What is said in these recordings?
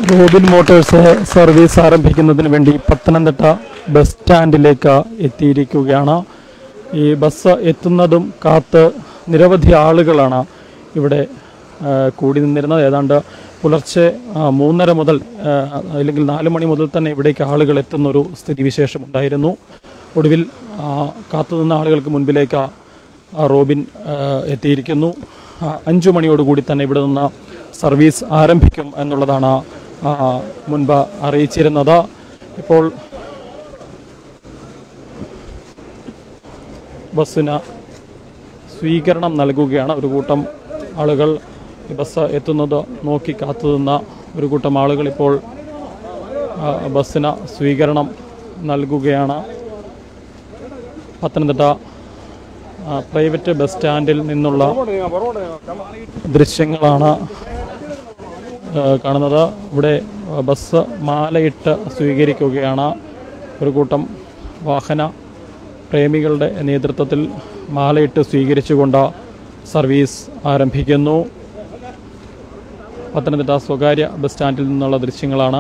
Robin Motors service ആരംഭിക്കുന്നതിന് വേണ്ടി Pathanamthitta bus സ്റ്റാൻഡിലേക്ക് എത്തിയിരിക്കുകയാണ് ഈ ബസ് എത്തുന്നതും കാത്ത് നിരവധി ആളുകളാണ് ഇവിടെ ആ, കൂടി നിന്നിരുന്നത് ഏതാണ്ട് പുലർച്ചെ ആ, മൂന്നര മുതൽ ആ, അല്ലെങ്കിൽ നാല് മണി മുതൽ തന്നെ ഇവിടേക്ക് ആളുകൾ എത്തുന്ന ഒരു സ്ഥിതിവിശേഷം ഉണ്ടായിരുന്നു ഒടുവിൽ ആ, കാത്തുനിന്ന ആളുകൾക്ക് മുൻപിലേക്ക് ആ, റോബിൻ ആ, എത്തിയിരിക്കുന്നു ആ, അഞ്ചു മണിയോടുകൂടി തന്നെ ഇവിടെ നിന്ന് സർവീസ് ആരംഭിക്കും എന്നുള്ളതാണ് ആ, മുൻപ് അറിയിച്ചിരുന്നത് ഇപ്പോൾ ബസ്സിന് സ്വീകരണം നൽകുകയാണ് ഒരു കൂട്ടം ആളുകൾ ഈ ബസ് എത്തുന്നത് നോക്കി കാത്തുനിന്ന ഒരു കൂട്ടം ആളുകൾ ഇപ്പോൾ ആ, ബസ്സിന് സ്വീകരണം നൽകുകയാണ് പത്തനംതിട്ട ആ, പ്രൈവറ്റ് ബസ് സ്റ്റാൻഡിൽ നിന്നുള്ള ദൃശ്യങ്ങളാണ് ആ, കാണുന്നത് ഇവിടെ ആ, ബസ് മാലയിട്ട് സ്വീകരിക്കുകയാണ് ഒരു കൂട്ടം വാഹന പ്രേമികളുടെ നേതൃത്വത്തിൽ മാലയിട്ട് സ്വീകരിച്ചുകൊണ്ട് സർവീസ് ആരംഭിക്കുന്നു പത്തനംതിട്ട സ്വകാര്യ ബസ് സ്റ്റാൻഡിൽ നിന്നുള്ള ദൃശ്യങ്ങളാണ്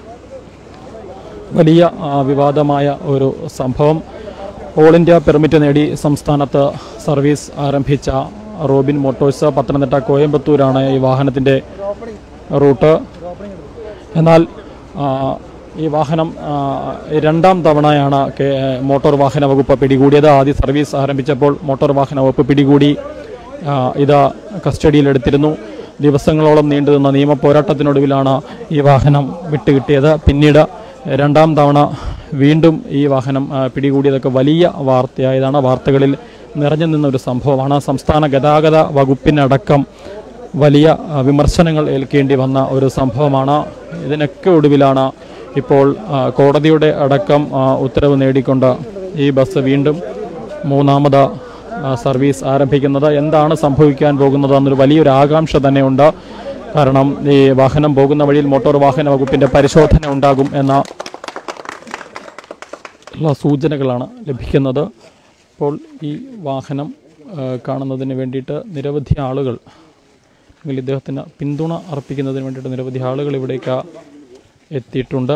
വലിയ ആ, വിവാദമായ ഒരു സംഭവം ഓൾ ഇന്ത്യ പെർമിറ്റ് നേടി സംസ്ഥാനത്ത് സർവീസ് ആരംഭിച്ച റോബിൻ മോട്ടോഴ്സ് പത്തനംതിട്ട കോയമ്പത്തൂരാണ് ഈ വാഹനത്തിൻ്റെ റൂട്ട് എന്നാൽ ആ, ഈ വാഹനം ആ, രണ്ടാം തവണയാണ് കെ- മോട്ടോർ വാഹന വകുപ്പ് പിടികൂടിയത് ആദ്യ സർവീസ് ആരംഭിച്ചപ്പോൾ മോട്ടോർ വാഹന വകുപ്പ് പിടികൂടി ആ, ഇത് കസ്റ്റഡിയിലെടുത്തിരുന്നു ദിവസങ്ങളോളം നീണ്ടുനിന്ന നിയമ പോരാട്ടത്തിനൊടുവിലാണ് ഈ വാഹനം വിട്ടുകിട്ടിയത് പിന്നീട് രണ്ടാം തവണ വീണ്ടും ഈ വാഹനം ആ, പിടികൂടിയതൊക്കെ വലിയ വാർത്തയായതാണ് വാർത്തകളിൽ നിറഞ്ഞു നിന്ന ഒരു സംഭവമാണ് സംസ്ഥാന ഗതാഗത വകുപ്പിനടക്കം വലിയ ആ, വിമർശനങ്ങൾ ഏൽക്കേണ്ടി വന്ന ഒരു സംഭവമാണ് ഇതിനൊക്കെ ഒടുവിലാണ് ഇപ്പോൾ ആ, കോടതിയുടെ അടക്കം ആ, ഉത്തരവ് നേടിക്കൊണ്ട് ഈ ബസ് വീണ്ടും മൂന്നാമത് ആ, സർവീസ് ആരംഭിക്കുന്നത് എന്താണ് സംഭവിക്കാൻ പോകുന്നത് എന്നൊരു വലിയൊരു ആകാംക്ഷ തന്നെയുണ്ട് കാരണം ഈ വാഹനം പോകുന്ന വഴിയിൽ മോട്ടോർ വാഹന വകുപ്പിന്റെ പരിശോധന ഉണ്ടാകും എന്ന ഉള്ള സൂചനകളാണ് ലഭിക്കുന്നത് ഇപ്പോൾ ഈ വാഹനം ആ, കാണുന്നതിന് വേണ്ടിയിട്ട് നിരവധി ആളുകൾ അല്ലെങ്കിൽ ഇദ്ദേഹത്തിന് പിന്തുണ അർപ്പിക്കുന്നതിന് വേണ്ടിയിട്ട് നിരവധി ആളുകൾ ഇവിടേക്ക് എത്തിയിട്ടുണ്ട്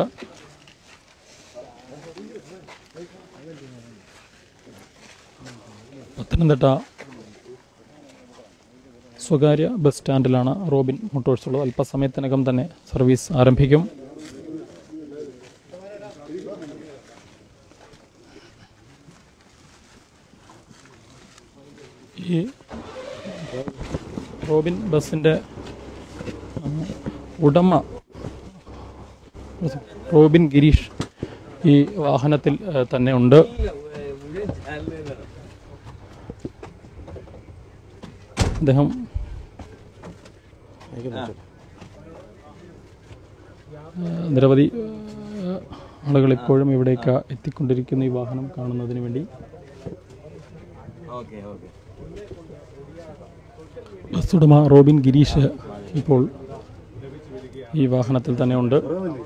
പത്തനംതിട്ട സ്വകാര്യ ബസ് സ്റ്റാൻഡിലാണ് റോബിൻ മോട്ടോഴ്സ് ഉള്ളത് അല്പസമയത്തിനകം തന്നെ സർവീസ് ആരംഭിക്കും ഈ റോബിൻ ബസ്സിൻ്റെ ആ, ഉടമ റോബിൻ ഗിരീഷ് ഈ വാഹനത്തിൽ ആ, തന്നെ ഉണ്ട് അദ്ദേഹം ആ, നിരവധി ആ, ആളുകൾ ഇപ്പോഴും ഇവിടേക്ക് എത്തിക്കൊണ്ടിരിക്കുന്ന ഈ വാഹനം കാണുന്നതിന് വേണ്ടി ബസ് ഉടമ റോബിൻ ഗിരീഷ് ഇപ്പോൾ ഈ വാഹനത്തിൽ തന്നെ ഉണ്ട്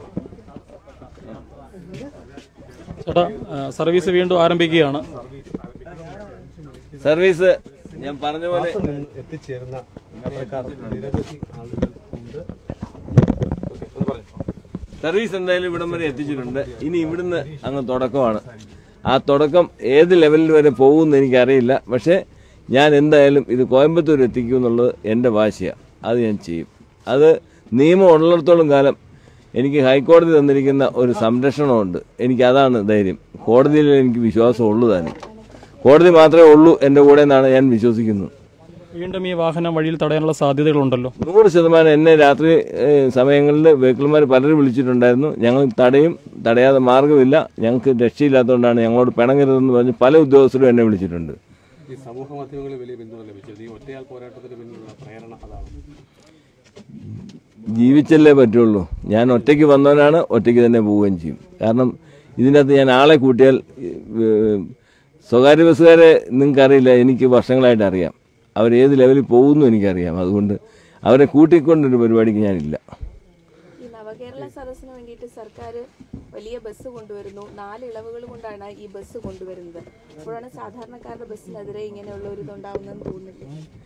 ചേട്ടാ ആ, സർവീസ് വീണ്ടും ആരംഭിക്കുകയാണ് സർവീസ് ഞാൻ പറഞ്ഞ പോലെ എത്തിച്ചേർന്ന യാത്രക്കാർ നിരവധി ആളുകൾ ഉണ്ട് സർവീസ് എന്തായാലും ഇവിടം വരെ എത്തിച്ചിട്ടുണ്ട് ഇനി ഇവിടുന്ന് അങ്ങ് തുടക്കമാണ് ആ തുടക്കം ഏത് ലെവലിൽ വരെ പോകുമെന്ന് എനിക്കറിയില്ല പക്ഷേ ഞാൻ എന്തായാലും ഇത് കോയമ്പത്തൂർ എത്തിക്കും എന്നുള്ളത് എൻ്റെ വാശിയാണ് അത് ഞാൻ ചെയ്യും അത് നിയമം ഉള്ളിടത്തോളം കാലം എനിക്ക് ഹൈക്കോടതി തന്നിരിക്കുന്ന ഒരു സംരക്ഷണമുണ്ട് എനിക്ക് അതാണ് ധൈര്യം കോടതിയിൽ എനിക്ക് വിശ്വാസമുള്ളൂ താനും കോടതി മാത്രമേ ഉള്ളൂ എൻ്റെ കൂടെ എന്നാണ് ഞാൻ വിശ്വസിക്കുന്നത് വീണ്ടും ഈ വാഹനം വഴിയിൽ തടയാനുള്ള സാധ്യതകളുണ്ടല്ലോ നൂറ് ശതമാനം എന്നെ രാത്രി ഏഹ്, സമയങ്ങളിൽ വെഹിക്കിൾമാർ പലരും വിളിച്ചിട്ടുണ്ടായിരുന്നു ഞങ്ങൾ തടയും തടയാതെ മാർഗമില്ല ഞങ്ങൾക്ക് രക്ഷയില്ലാത്തതുകൊണ്ടാണ് ഞങ്ങളോട് പിണങ്ങരുതെന്ന് പറഞ്ഞ് പല ഉദ്യോഗസ്ഥരും എന്നെ വിളിച്ചിട്ടുണ്ട് ഈ സമൂഹ മാധ്യമങ്ങളിൽ വലിയ പിന്തുണ ലഭിച്ചത് ഈ ഒറ്റയാൾ പോരാട്ടത്തിന് പിന്നിലുള്ള പ്രേരണ അതാണ് ജീവിച്ചല്ലേ പറ്റുള്ളൂ ഞാൻ ഒറ്റയ്ക്ക് വന്നവനാണ് ഒറ്റയ്ക്ക് തന്നെ പോവുകയും ചെയ്യും കാരണം ഇതിനകത്ത് ഞാൻ ആളെ കൂട്ടിയാൽ ഏഹ്, സ്വകാര്യ ബസ്സുകാരെ നിങ്ങൾക്കറിയില്ല എനിക്ക് വർഷങ്ങളായിട്ട് അറിയാം അവർ ഏത് ലെവലിൽ പോകുന്നു എനിക്കറിയാം അതുകൊണ്ട് അവരെ കൂട്ടിക്കൊണ്ടൊരു പരിപാടിക്ക് ഞാനില്ല ഈ നവകേരള സദസ്സിന് വേണ്ടിയിട്ട് സർക്കാർ വലിയ ബസ് കൊണ്ടുവരുന്നു നാല് ഇളവുകൾ കൊണ്ടാണ് ഈ ബസ് കൊണ്ടുവരുന്നത് അപ്പോഴാണ് സാധാരണക്കാരുടെ ബസ്സിനെതിരെ ഇങ്ങനെയുള്ള ഒരു ഇതുണ്ടാവുന്നതെന്ന് തോന്നുന്നില്ല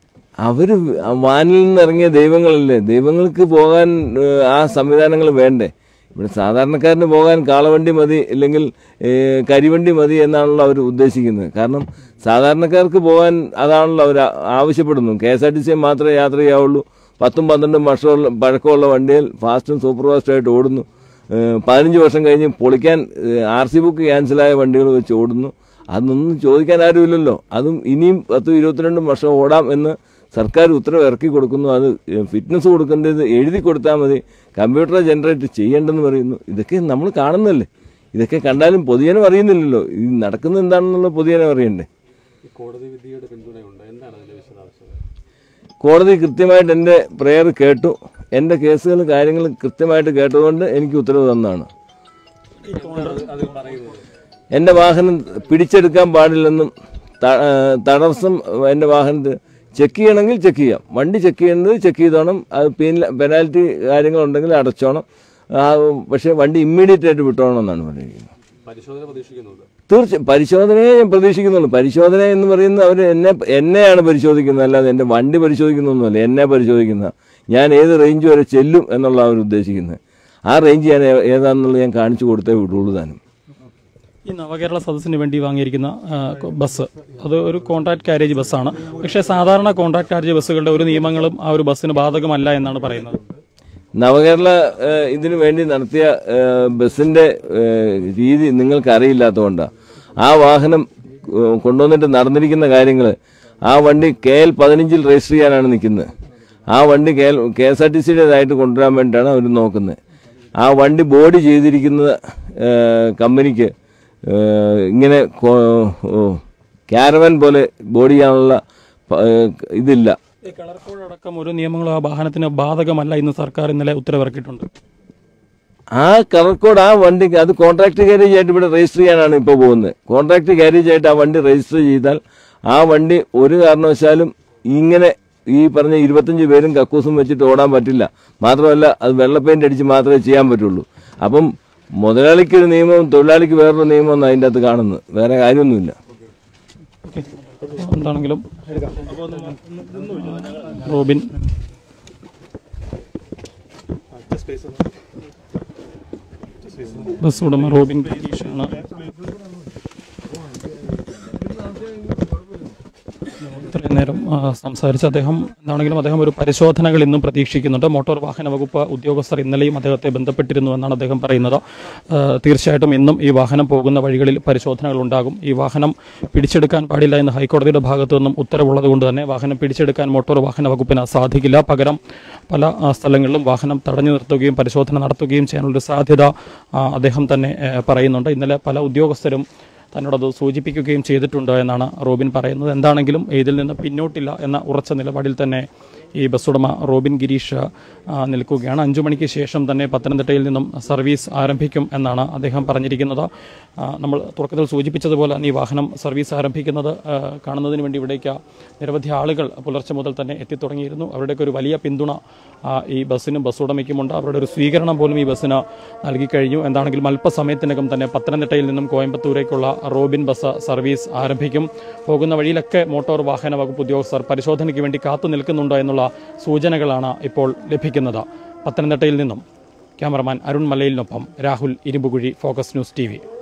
അവര് വാനിൽ നിന്ന് ഇറങ്ങിയ ദൈവങ്ങളല്ലേ ദൈവങ്ങൾക്ക് പോകാൻ ഏഹ്, ആ സംവിധാനങ്ങൾ വേണ്ടേ ഇവിടെ സാധാരണക്കാരന് പോകാൻ കാളവണ്ടി മതി അല്ലെങ്കിൽ ഏഹ്, കരിവണ്ടി മതി എന്നാണല്ലോ അവർ ഉദ്ദേശിക്കുന്നത് കാരണം സാധാരണക്കാർക്ക് പോകാൻ അതാണല്ലോ അവർ ആവശ്യപ്പെടുന്നു K S R T C മാത്രമേ യാത്ര ചെയ്യാവുള്ളൂ പത്തും പന്ത്രണ്ടും വർഷമുള്ള പഴക്കമുള്ള വണ്ടികൾ ഫാസ്റ്റും സൂപ്പർ ഫാസ്റ്റുമായിട്ട് ഓടുന്നു ഏഹ്, പതിനഞ്ച് വർഷം കഴിഞ്ഞ് പൊളിക്കാൻ ആർ സി ബുക്ക് ക്യാൻസലായ വണ്ടികൾ വെച്ച് ഓടുന്നു അതൊന്നും ചോദിക്കാൻ ആരുമില്ലല്ലോ അതും ഇനിയും പത്തും ഇരുപത്തിരണ്ടും വർഷം ഓടാം എന്ന് സർക്കാർ ഉത്തരവ് ഇറക്കി കൊടുക്കുന്നു അത് ഫിറ്റ്നസ് കൊടുക്കേണ്ടത് എഴുതി കൊടുത്താൽ മതി കമ്പ്യൂട്ടർ ജനറേറ്റ് ചെയ്യേണ്ടെന്ന് പറയുന്നു ഇതൊക്കെ നമ്മൾ കാണുന്നല്ലേ ഇതൊക്കെ കണ്ടാലും പൊതുജനം അറിയുന്നില്ലല്ലോ ഇത് നടക്കുന്നത് എന്താണെന്നുള്ള പൊതുജനം അറിയണ്ടേ ഈ കോടതി വിധിയുടെ പിന്തുണയുണ്ട് എന്താണ് അതിന്റെ വിശദാംശങ്ങൾ കോടതി കൃത്യമായിട്ട് എൻ്റെ പ്രെയർ കേട്ടു എൻ്റെ കേസുകൾ കാര്യങ്ങൾ കൃത്യമായിട്ട് കേട്ടതുകൊണ്ട് എനിക്ക് ഉത്തരവ് തന്നതാണ് അത് പറയുന്നത് എൻ്റെ വാഹനം പിടിച്ചെടുക്കാൻ പാടില്ലെന്നും ത- ആ, തടസ്സം എൻ്റെ വാഹനത്തിൽ ചെക്ക് ചെയ്യണമെങ്കിൽ ചെക്ക് ചെയ്യാം വണ്ടി ചെക്ക് ചെയ്യേണ്ടത് ചെക്ക് ചെയ്തോണം അത് പെനാൽറ്റി കാര്യങ്ങളുണ്ടെങ്കിൽ അടച്ചോണം ആ, പക്ഷേ വണ്ടി ഇമ്മീഡിയറ്റ് ആയിട്ട് വിട്ടോണം എന്നാണ് പറഞ്ഞിരിക്കുന്നത് പരിശോധന പ്രതീക്ഷിക്കുന്നുണ്ട് തീർച്ചയായും പരിശോധനയെ ഞാൻ പ്രതീക്ഷിക്കുന്നുള്ളൂ പരിശോധന എന്ന് പറയുന്നത് അവർ എന്നെ എന്നെയാണ് പരിശോധിക്കുന്നത് അല്ലാതെ എൻ്റെ വണ്ടി പരിശോധിക്കുന്നൊന്നുമല്ല എന്നെ പരിശോധിക്കുന്ന ഞാൻ ഏത് റേഞ്ച് വരെ ചെല്ലും എന്നുള്ള അവർ ഉദ്ദേശിക്കുന്നത് ആ റേഞ്ച് ഞാൻ ഏ- ഏതാണെന്നുള്ളത് ഞാൻ കാണിച്ചു കൊടുത്തേ വിടുള്ളൂ താനും ഈ നവകേരള സദസ്സിന് വേണ്ടി വാങ്ങിയിരിക്കുന്ന ആ, കൊ- ബസ് അത് ഒരു കോൺട്രാക്ട് കാരേജ് ബസ്സാണ് പക്ഷേ സാധാരണ കോൺട്രാക്ട് കാരേജ് ബസ്സുകളുടെ ഒരു നിയമങ്ങളും ആ ഒരു ബസ്സിന് ബാധകമല്ല എന്നാണ് പറയുന്നത് നവകേരള ഏഹ്, ഇതിനു വേണ്ടി നടത്തിയ ഏഹ്, ബസിന്റെ ഏഹ്, രീതി നിങ്ങൾക്ക് അറിയില്ലാത്തതുകൊണ്ടാണ് ആ വാഹനം ഏഹ്, കൊണ്ടുവന്നിട്ട് നടന്നിരിക്കുന്ന കാര്യങ്ങൾ ആ വണ്ടി കെ എൽ പതിനഞ്ചിൽ രജിസ്റ്റർ ചെയ്യാനാണ് നിൽക്കുന്നത് ആ വണ്ടി K L K S R T സിയുടേതായിട്ട് കൊണ്ടുവരാൻ വേണ്ടിയിട്ടാണ് അവർ നോക്കുന്നത് ആ വണ്ടി ബോഡി ചെയ്തിരിക്കുന്നത് ഏഹ്, കമ്പനിക്ക് ഏഹ്, ഇങ്ങനെ ക്യാരവൻ പോലെ ബോഡി ചെയ്യാനുള്ള പ- ഏഹ്, ഇതില്ല ഈ കളർ കോഡ് അടക്കം ഒരു നിയമങ്ങളും ആ വാഹനത്തിന് ബാധകമല്ല എന്ന് സർക്കാർ ഇന്നലെ ഉത്തരവിറക്കിയിട്ടുണ്ട് ആ കളർ കോഡ് ആ വണ്ടിക്ക് അത് കോൺട്രാക്ട് കാരേജ് ആയിട്ട് ഇവിടെ രജിസ്റ്റർ ചെയ്യാനാണ് ഇപ്പോൾ പോകുന്നത് കോൺട്രാക്ട് കാരേജ് ആയിട്ട് ആ വണ്ടി രജിസ്റ്റർ ചെയ്താൽ ആ വണ്ടി ഒരു കാരണവശാലും ഇങ്ങനെ ഈ പറഞ്ഞ ഇരുപത്തഞ്ച് പേരും കക്കൂസും വെച്ചിട്ട് ഓടാൻ പറ്റില്ല മാത്രമല്ല അത് വെള്ള പെയിന്റ് അടിച്ച് മാത്രമേ ചെയ്യാൻ പറ്റുള്ളൂ അപ്പം മുതലാളിക്ക് ഒരു നിയമവും തൊഴിലാളിക്ക് വേറൊരു നിയമവും അതിൻ്റെ അകത്ത് കാണുന്നത് വേറെ കാര്യമൊന്നുമില്ല ഓക്കെ എന്താണെങ്കിലും റോബിൻ ബസ് ഉടമ റോബിൻ ഗിരീഷാണ് ഇത്രയും നേരം ആ, സംസാരിച്ച അദ്ദേഹം എന്താണെങ്കിലും അദ്ദേഹം ഒരു പരിശോധനകൾ ഇന്നും പ്രതീക്ഷിക്കുന്നുണ്ട് മോട്ടോർ വാഹന വകുപ്പ് ഉദ്യോഗസ്ഥർ ഇന്നലെയും അദ്ദേഹത്തെ ബന്ധപ്പെട്ടിരുന്നു എന്നാണ് അദ്ദേഹം പറയുന്നത് ആ, തീർച്ചയായിട്ടും ഇന്നും ഈ വാഹനം പോകുന്ന വഴികളിൽ പരിശോധനകൾ ഉണ്ടാകും ഈ വാഹനം പിടിച്ചെടുക്കാൻ പാടില്ല എന്ന് ഹൈക്കോടതിയുടെ ഭാഗത്തു നിന്നും ഉത്തരവുള്ളത് കൊണ്ട് തന്നെ വാഹനം പിടിച്ചെടുക്കാൻ മോട്ടോർ വാഹന വകുപ്പിന് സാധിക്കില്ല പകരം പല ആ, സ്ഥലങ്ങളിലും വാഹനം തടഞ്ഞു നിർത്തുകയും പരിശോധന നടത്തുകയും ചെയ്യാനുള്ളൊരു സാധ്യത ആ, അദ്ദേഹം തന്നെ ഏ, പറയുന്നുണ്ട് ഇന്നലെ പല ഉദ്യോഗസ്ഥരും തന്നോടത് സൂചിപ്പിക്കുകയും ചെയ്തിട്ടുണ്ട് എന്നാണ് റോബിൻ പറയുന്നത് എന്താണെങ്കിലും ഇതിൽ നിന്ന് പിന്നോട്ടില്ല എന്ന ഉറച്ച നിലപാടിൽ തന്നെ ഈ ബസ് ഉടമ റോബിൻ ഗിരീഷ് ആ, നിൽക്കുകയാണ് അഞ്ചു മണിക്ക് ശേഷം തന്നെ പത്തനംതിട്ടയിൽ നിന്നും സർവീസ് ആരംഭിക്കും എന്നാണ് അദ്ദേഹം പറഞ്ഞിരിക്കുന്നത് ആ, നമ്മൾ തുടക്കത്തിൽ സൂചിപ്പിച്ചതുപോലെ തന്നെ ഈ വാഹനം സർവീസ് ആരംഭിക്കുന്നത് ആ, കാണുന്നതിന് വേണ്ടി ഇവിടേക്ക് നിരവധി ആളുകൾ പുലർച്ചെ മുതൽ തന്നെ എത്തിത്തുടങ്ങിയിരുന്നു അവരുടെയൊക്കെ ഒരു വലിയ പിന്തുണ ആ, ഈ ബസ്സിനും ബസ് ഉടമയ്ക്കുമുണ്ട് അവരുടെ ഒരു സ്വീകരണം പോലും ഈ ബസ്സിന് നൽകിക്കഴിഞ്ഞു എന്താണെങ്കിലും അല്പസമയത്തിനകം തന്നെ പത്തനംതിട്ടയിൽ നിന്നും കോയമ്പത്തൂരേക്കുള്ള റോബിൻ ബസ് സർവീസ് ആരംഭിക്കും പോകുന്ന വഴിയിലൊക്കെ മോട്ടോർ വാഹന വകുപ്പ് ഉദ്യോഗസ്ഥർ പരിശോധനയ്ക്ക് വേണ്ടി കാത്തു നിൽക്കുന്നുണ്ടോ എന്നുള്ള സൂചനകളാണ് ഇപ്പോൾ ലഭിക്കുന്നത് പത്തനംതിട്ടയിൽ നിന്നും ക്യാമറമാൻ അരുൺ മലയിലിനൊപ്പം Rahul Irumbukuzhi focus news T